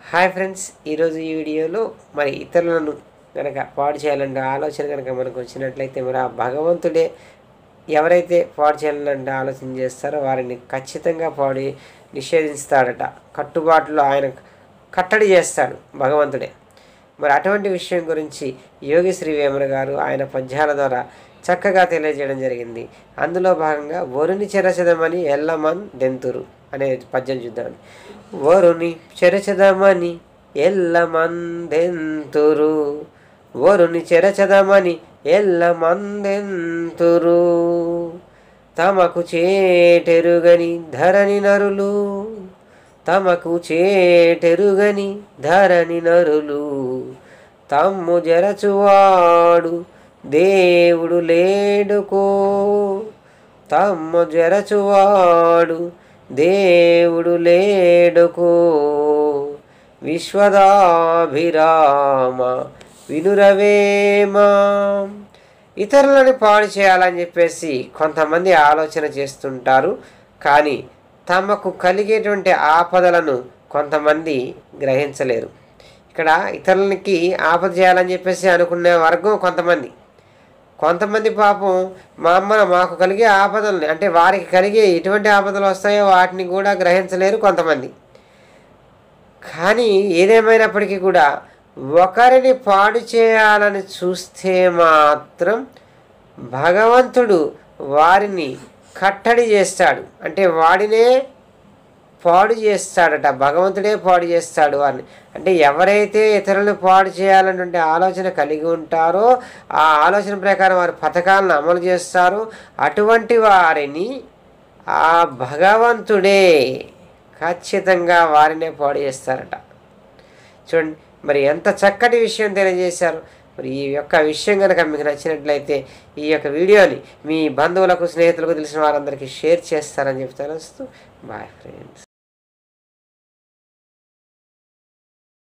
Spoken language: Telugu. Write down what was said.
హాయ్ ఫ్రెండ్స్ ఈరోజు ఈ వీడియోలో మరి ఇతరులను కనుక పాడు చేయాలంటే ఆలోచన కనుక మనకు వచ్చినట్లయితే మరి ఆ భగవంతుడే ఎవరైతే పాడు చేయాలంటే ఆలోచన చేస్తారో వారిని ఖచ్చితంగా పాడి నిషేధిస్తాడట కట్టుబాటులో ఆయన కట్టడి చేస్తాడు భగవంతుడే మరి అటువంటి విషయం గురించి యోగి శ్రీ వేమన గారు ఆయన పద్యాల ద్వారా చక్కగా తెలియజేయడం జరిగింది అందులో భాగంగా వరుని చెరచదమని ఎల్లమన్ దెంతురు అనే పద్యం చూద్దాం వరుని చెరచదమని ఎల్లమందెంతురు వరుని చెరచదమని ఎల్లమందెంతురు తమకు చేటెరుగని ధరణి నరులు తమకు చేటెరుగని ధరణి నరులు తమ్ము జరచువాడు దేవుడు లేడుకో తమ్ము జరచువాడు దేవుడు లేడుకో విశ్వదాభిరామ వినురవేమా ఇతరులని పాడు చేయాలని చెప్పేసి కొంతమంది ఆలోచన చేస్తుంటారు కానీ తమకు కలిగేటువంటి ఆపదలను కొంతమంది గ్రహించలేరు ఇక్కడ ఇతరులకి ఆపద చేయాలని చెప్పేసి అనుకునే వర్గం కొంతమంది కొంతమంది పాపం మా అమ్మ మాకు కలిగే ఆపదల్ని అంటే వారికి కలిగే ఎటువంటి ఆపదలు వస్తాయో వాటిని కూడా గ్రహించలేరు కొంతమంది కానీ ఏదేమైనప్పటికీ కూడా ఒకరిని పాడు చేయాలని చూస్తే మాత్రం భగవంతుడు వారిని కట్టడి చేస్తాడు అంటే వాడినే పాడు చేస్తాడట భగవంతుడే పాడు చేస్తాడు వారిని అంటే ఎవరైతే ఇతరులను పాడు చేయాలన్నటువంటి ఆలోచన కలిగి ఉంటారో ఆ ఆలోచన ప్రకారం వారి పథకాలను అమలు చేస్తారో అటువంటి వారిని ఆ భగవంతుడే ఖచ్చితంగా వారినే పాడు చేస్తారట చూడండి మరి ఎంత చక్కటి విషయం తెలియజేశారు మరి ఈ యొక్క విషయం కనుక మీకు నచ్చినట్లయితే ఈ యొక్క వీడియోని మీ బంధువులకు స్నేహితులకు తెలిసిన వారందరికీ షేర్ చేస్తారని చెప్పి తెలుస్తూ బాయ్ ఫ్రెండ్స్